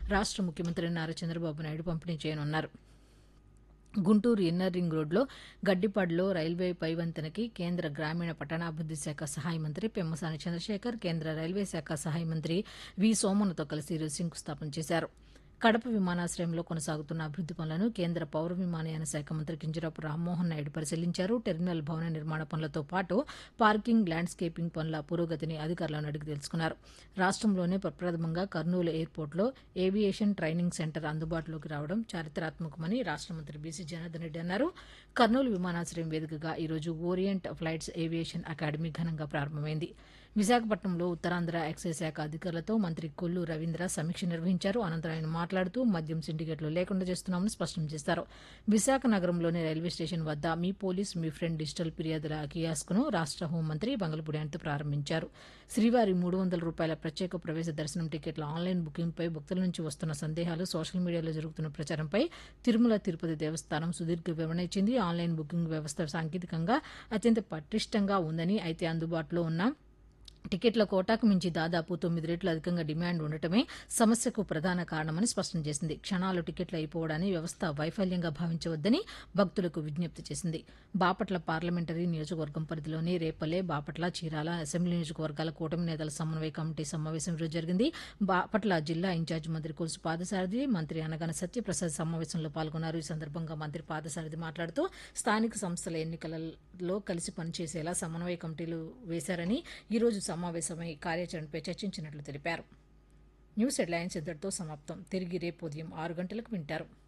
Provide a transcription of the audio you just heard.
రాష్ట్ర ముఖ్యమంత్రి నారా చంద్రబాబు నాయుడు పంపిణీ చేయనున్నారు గుంటూరు ఇన్నర్ రింగ్ రోడ్లో గడ్డిపాడులో రైల్వే పైవంతెనకి కేంద్ర గ్రామీణ పట్టణాభివృద్ది శాఖ సహాయ మంత్రి పెమ్మసాని చంద్రశేఖర్ కేంద్ర రైల్వే శాఖ సహాయ మంత్రి వి సోమన్తో కలిసి ఈరోజు శంకుస్థాపన చేశారు కడప విమానాశ్రయంలో కొనసాగుతున్న అభివృద్ది పనులను కేంద్ర పౌర విమానయాన శాఖ మంత్రి కింజరాపు రామ్మోహన్ నాయుడు పరిశీలించారు టెర్మినల్ భవన నిర్మాణ పనులతో పాటు పార్కింగ్ ల్యాండ్స్కేపింగ్ పనుల పురోగతిని అధికారులను అడిగి తెలుసుకున్నారు రాష్ట్రంలోనే ప్రప్రథమంగా కర్నూలు ఎయిర్పోర్ట్లో ఏవియేషన్ ట్రైనింగ్ సెంటర్ అందుబాటులోకి రావడం చారిత్రాత్మకమని రాష్ట్ర మంత్రి బీసీ జనార్దన్ రెడ్డి అన్నారు కర్నూలు విమానాశ్రయం వేదికగా ఈరోజు ఓరియంట్ ఫ్లైట్స్ ఏవియేషన్ అకాడమీ ఘనంగా ప్రారంభమైంది విశాఖపట్నంలో ఉత్తరాంధ్ర ఎక్సైజ్ శాఖ అధికారులతో మంత్రి కొల్లు రవీంద్ర సమీక్ష నిర్వహించారు అనంతరం ఆయన మాట్లాడుతూ మద్యం సిండికేట్లు లేకుండా చేస్తున్నామని స్పష్టం చేశారు విశాఖ నగరంలోని రైల్వే స్టేషన్ వద్ద మీ పోలీస్ మీ ఫ్రెండ్ డిజిటల్ ఫిర్యాదుల కియాస్కును రాష్ట్ర హోంమంత్రి బంగళపూడి అనిత ప్రారంభించారు శ్రీవారి మూడు వందల రూపాయల ప్రత్యేక ప్రవేశ దర్శనం టికెట్ల ఆన్లైన్ బుకింగ్పై భక్తుల నుంచి వస్తున్న సందేహాలు సోషల్ మీడియాలో జరుగుతున్న ప్రచారంపై తిరుమల తిరుపతి దేవస్థానం సుదీర్ఘ వివరణ ఇచ్చింది ఆన్లైన్ బుకింగ్ వ్యవస్థ సాంకేతికంగా అత్యంత పటిష్టంగా ఉందని అయితే అందుబాటులో ఉన్న టికెట్ల కోటాకు మించి దాదాపు తొమ్మిది రెట్లు అధికంగా డిమాండ్ ఉండటమే సమస్యకు ప్రధాన కారణమని స్పష్టం చేసింది క్షణాలు టికెట్లు అయిపోవడాన్ని వ్యవస్థ వైఫల్యంగా భావించవద్దని భక్తులకు విజ్ఞప్తి చేసింది బాపట్ల పార్లమెంటరీ నియోజకవర్గం పరిధిలోని రేపల్లె బాపట్ల చీరాల అసెంబ్లీ నియోజకవర్గాల కూటమి నేతల సమన్వయ కమిటీ సమావేశం ఈరోజు జరిగింది బాపట్ల జిల్లా ఇన్ఛార్జ్ మంత్రి కొలుసు పాదసారథి మంత్రి అనగాన సత్యప్రసాద్ సమావేశంలో పాల్గొన్నారు ఈ సందర్భంగా మంత్రి పాదసారథి మాట్లాడుతూ స్థానిక సంస్థల ఎన్నికలలో కలిసి పనిచేసేలా సమన్వయ కమిటీలు వేశారని ఈ రోజు సమావేశమై కార్యాచరణపై చర్చించినట్లు తెలిపారు న్యూస్ హెడ్లైన్స్ ఇద్దరితో సమాప్తం తిరిగి రేపు ఉదయం ఆరు గంటలకు వింటారు